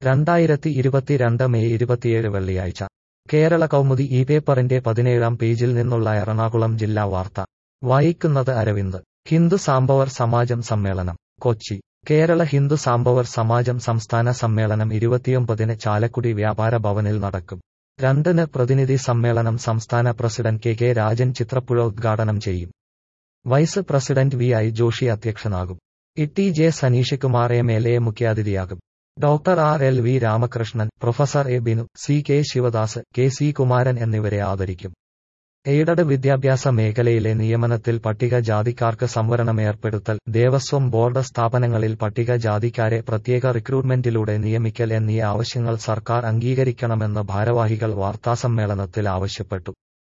രണ്ടായിരത്തി ഇരുപത്തിരണ്ട് മെയ് ഇരുപത്തിയേഴ് വെള്ളിയാഴ്ച കേരള കൗമുദി ഈ പേപ്പറിന്റെ പതിനേഴാം പേജിൽ നിന്നുള്ള എറണാകുളം ജില്ലാ വാർത്ത വായിക്കുന്നത് അരവിന്ദ് ഹിന്ദു സാംബവർ സമാജം സമ്മേളനം കൊച്ചി കേരള ഹിന്ദു സാംബവർ സമാജം സംസ്ഥാന സമ്മേളനം ഇരുപത്തിയൊമ്പതിന് ചാലക്കുടി വ്യാപാര ഭവനിൽ നടക്കും രണ്ടിന് പ്രതിനിധി സമ്മേളനം സംസ്ഥാന president K K Rajan Chithrapuzha ഉദ്ഘാടനം ചെയ്യും vice president V I Joshi അധ്യക്ഷനാകും E J Saneesh Kumar M L A മുഖ്യാതിഥിയാകും doctor R L V Ramakrishnan professor A Binu C K Sivadas K C Kumaran എന്നിവരെ ആദരിക്കും എയ്ഡഡ് വിദ്യാഭ്യാസ മേഖലയിലെ നിയമനത്തിൽ പട്ടികജാതിക്കാർക്ക് സംവരണം ഏർപ്പെടുത്തൽ ദേവസ്വം ബോർഡ് സ്ഥാപനങ്ങളിൽ പട്ടികജാതിക്കാരെ പ്രത്യേക റിക്രൂട്ട്മെന്റിലൂടെ നിയമിക്കൽ എന്നീ ആവശ്യങ്ങൾ സർക്കാർ അംഗീകരിക്കണമെന്ന് ഭാരവാഹികൾ വാർത്താസമ്മേളനത്തിൽ ആവശ്യപ്പെട്ടു